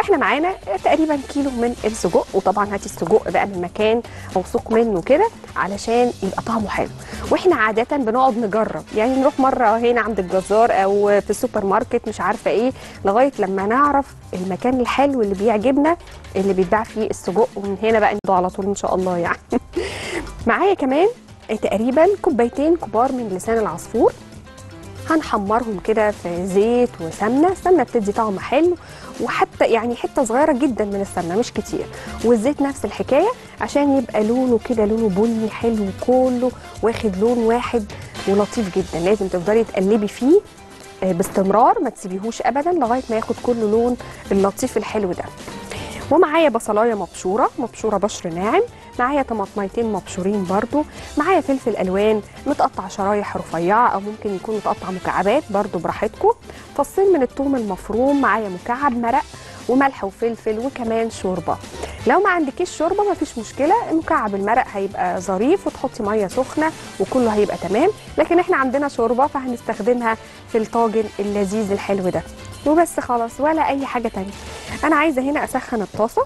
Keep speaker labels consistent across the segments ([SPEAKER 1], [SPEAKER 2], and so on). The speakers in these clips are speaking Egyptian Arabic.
[SPEAKER 1] واحنا معانا تقريبا كيلو من السجق وطبعا هاتي السجق بقى من مكان موثوق منه كده علشان يبقى طعمه حلو واحنا عاده بنقعد نجرب يعني نروح مره هنا عند الجزار او في السوبر ماركت مش عارفه ايه لغايه لما نعرف المكان الحلو اللي بيعجبنا اللي بيتباع فيه السجق ومن هنا بقى نبدا على طول ان شاء الله يعني معايا كمان تقريبا كوبايتين كبار من لسان العصفور هنحمرهم كده في زيت وسمنه السمنه بتدي طعم حلو وحتى يعني حته صغيره جدا من السمنه مش كتير والزيت نفس الحكايه عشان يبقى لونه كده لونه بني حلو كله واخد لون واحد ولطيف جدا لازم تفضلي تقلبي فيه آه، باستمرار ما تسيبيهوش ابدا لغايه ما ياخد كل لون اللطيف الحلو ده ومعايا بصلايه مبشوره مبشوره بشر ناعم معايا طماطميتين مبشورين برضو معايا فلفل الوان متقطع شرايح رفيعه او ممكن يكون متقطع مكعبات برضو براحتكم فصين من الثوم المفروم معايا مكعب مرق وملح وفلفل وكمان شوربه لو ما عندكيش شوربه مفيش مشكله مكعب المرق هيبقى ظريف وتحطي ميه سخنه وكله هيبقى تمام لكن احنا عندنا شوربه فهنستخدمها في الطاجن اللذيذ الحلو ده وبس خلاص ولا اي حاجه تانية انا عايزه هنا اسخن الطاسه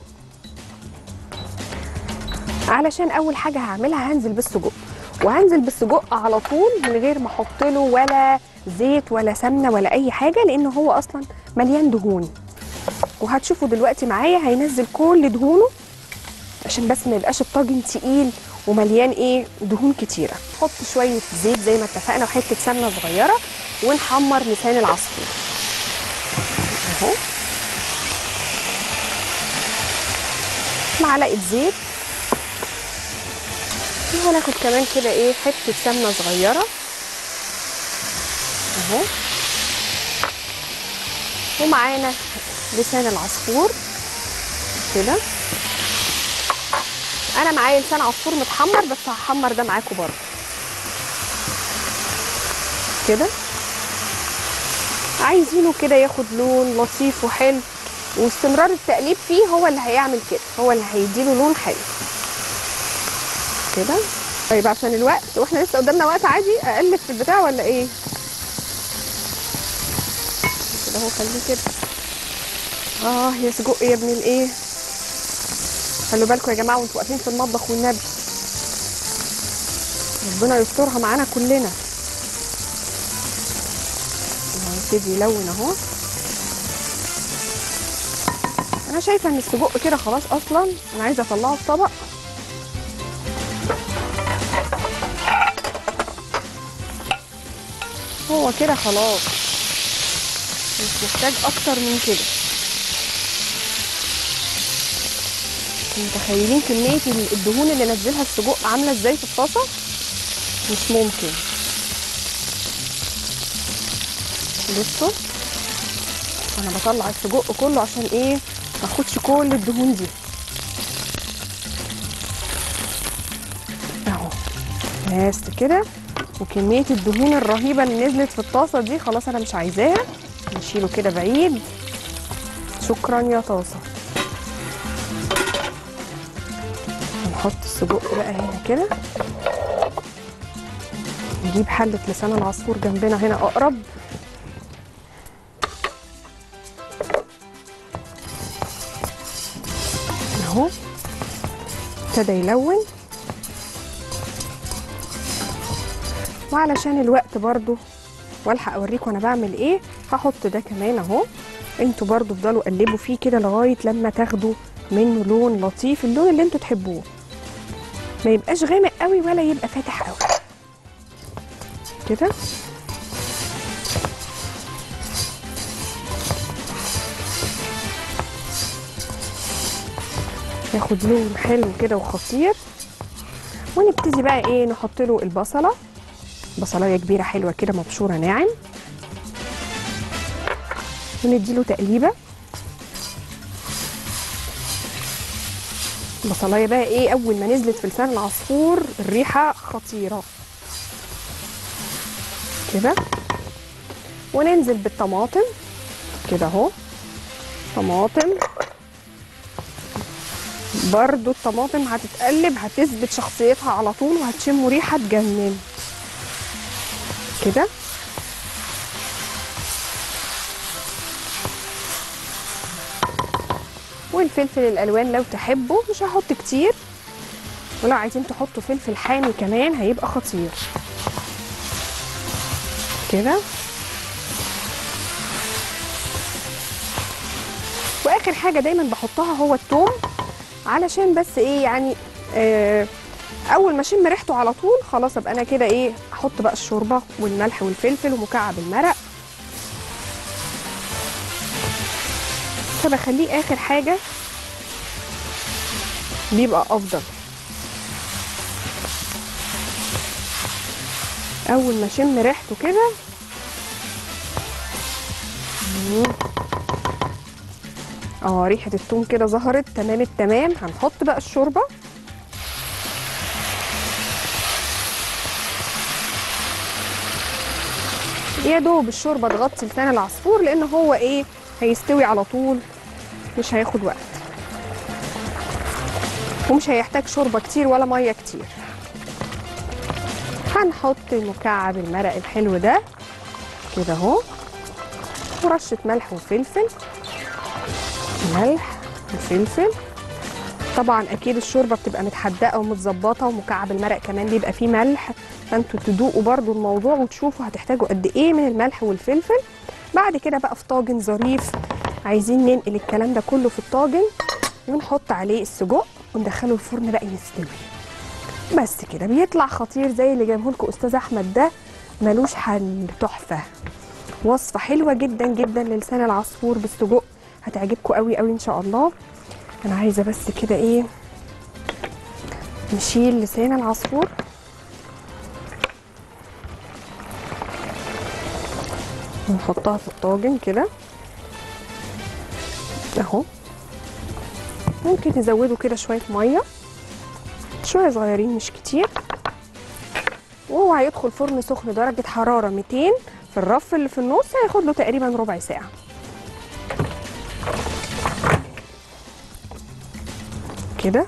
[SPEAKER 1] علشان اول حاجه هعملها هنزل بالسجق وهنزل بالسجق على طول من غير ما احط له ولا زيت ولا سمنه ولا اي حاجه لان هو اصلا مليان دهون وهتشوفوا دلوقتي معايا هينزل كل دهونه عشان بس ما يبقاش الطاجن تقيل ومليان ايه دهون كتيره حط شويه زيت زي ما اتفقنا وحته سمنه صغيره ونحمر لسان العصفور اهو معلقه زيت وهناخد كمان كده ايه حته سمنه صغيره اهو ومعانا لسان العصفور كده انا معايا لسان عصفور متحمر بس هحمر ده معاكم برضه كده عايزينه كده ياخد لون لطيف وحلو واستمرار التقليب فيه هو اللي هيعمل كده هو اللي هيديله لون حلو كده طيب عشان الوقت واحنا لسه قدامنا وقت عادي اقلب في البتاع ولا ايه كده اهو خليه كده اه يا سجق يا ابن الايه خلوا بالكم يا جماعه وانتوا واقفين في المطبخ والنبي ربنا يسترها معانا كلنا هيبتدي يلون اهو انا شايفه ان السجق كده خلاص اصلا انا عايزه اطلعه في طبق هو كده خلاص مش محتاج اكتر من كده متخيلين كمية الدهون اللي نزلها السجق عاملة ازاي في الطاسة؟ مش ممكن بصوا انا بطلع السجق كله عشان ايه ماخدش كل الدهون دي اهو بس كده وكمية الدهون الرهيبة اللي نزلت في الطاسة دي خلاص انا مش عايزاها نشيله كده بعيد شكرا يا طاسة نحط السجق بقى هنا كده نجيب حلة لسان العصفور جنبنا هنا أقرب أهو ابتدى يلون وعلشان الوقت برضو والحق اوريكم انا بعمل ايه هحط ده كمان اهو انتوا برضو افضلوا قلبوا فيه كده لغايه لما تاخدوا منه لون لطيف اللون اللي انتوا تحبوه ما يبقاش غامق قوي ولا يبقى فاتح قوي كده ياخد لون حلو كده وخطير ونبتدي بقى ايه نحط له البصله بصلايه كبيره حلوه كده مبشوره ناعم ونديله تقليبه البصلايه بقى ايه اول ما نزلت في لسان العصفور الريحه خطيره كده وننزل بالطماطم كده اهو طماطم برضو الطماطم هتتقلب هتثبت شخصيتها على طول وهتشموا ريحه تجنن كده والفلفل الالوان لو تحبوا مش هحط كتير ولو عايزين تحطوا فلفل حامي كمان هيبقى خطير كده واخر حاجه دايما بحطها هو الثوم علشان بس ايه يعني آه اول ما اشم ريحته على طول خلاص ابقى انا كده ايه احط بقى الشوربه والملح والفلفل ومكعب المرق فبخليه اخر حاجه بيبقى افضل اول ما اشم ريحته كده مم. اه ريحه الثوم كده ظهرت تمام التمام هنحط بقى الشوربه يا دوب الشوربه تغطي لسان العصفور لان هو ايه هيستوي على طول مش هياخد وقت ومش هيحتاج شوربه كتير ولا ميه كتير هنحط مكعب المرق الحلو ده كده اهو ورشه ملح وفلفل ملح وفلفل طبعا اكيد الشوربه بتبقى متحدقه ومتظبطه ومكعب المرق كمان بيبقى فيه ملح فانتوا تدوقوا برضو الموضوع وتشوفوا هتحتاجوا قد ايه من الملح والفلفل بعد كده بقى في طاجن ظريف عايزين ننقل الكلام ده كله في الطاجن ونحط عليه السجق وندخله الفرن بقى يستوي بس كده بيطلع خطير زي اللي جايبه لكم استاذ احمد ده ملوش حل تحفه وصفه حلوه جدا جدا للسان العصفور بالسجق هتعجبكم قوي قوي ان شاء الله انا عايزه بس كده ايه نشيل لسان العصفور ونحطها في الطاجن كده اهو ممكن تزودوا كده شويه ميه شويه صغيرين مش كتير وهو هيدخل فرن سخن درجه حراره 200 في الرف اللي في النص هياخد له تقريبا ربع ساعه كده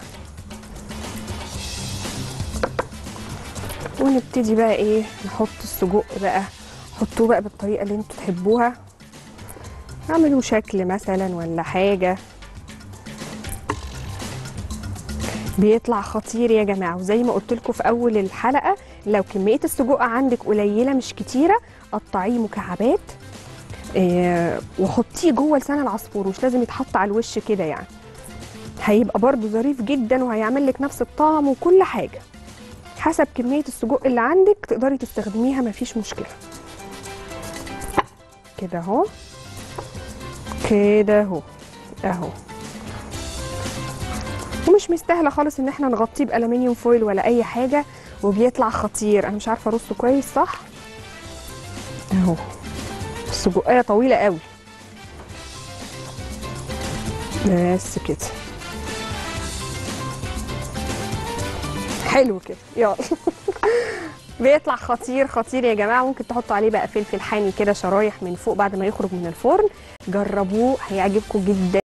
[SPEAKER 1] ونبتدي بقى ايه نحط السجق بقى حطوه بقى بالطريقه اللي انتوا تحبوها اعملوا شكل مثلا ولا حاجه بيطلع خطير يا جماعه وزي ما قلت لكم في اول الحلقه لو كميه السجق عندك قليله مش كتيره قطعيه مكعبات إيه وحطيه جوه لسان العصفور مش لازم يتحط على الوش كده يعني هيبقى برضو ظريف جدا وهيعمل لك نفس الطعم وكل حاجه حسب كميه السجق اللي عندك تقدري تستخدميها مفيش مشكله كده اهو كده اهو اهو ومش مستاهله خالص ان احنا نغطيه بالومنيوم فويل ولا اي حاجه وبيطلع خطير انا مش عارفه ارصه كويس صح اهو السجقيه طويله قوي بس كده حلو كده يلا بيطلع خطير خطير يا جماعه ممكن تحطوا عليه بقى فلفل حامي كده شرايح من فوق بعد ما يخرج من الفرن جربوه هيعجبكم جدا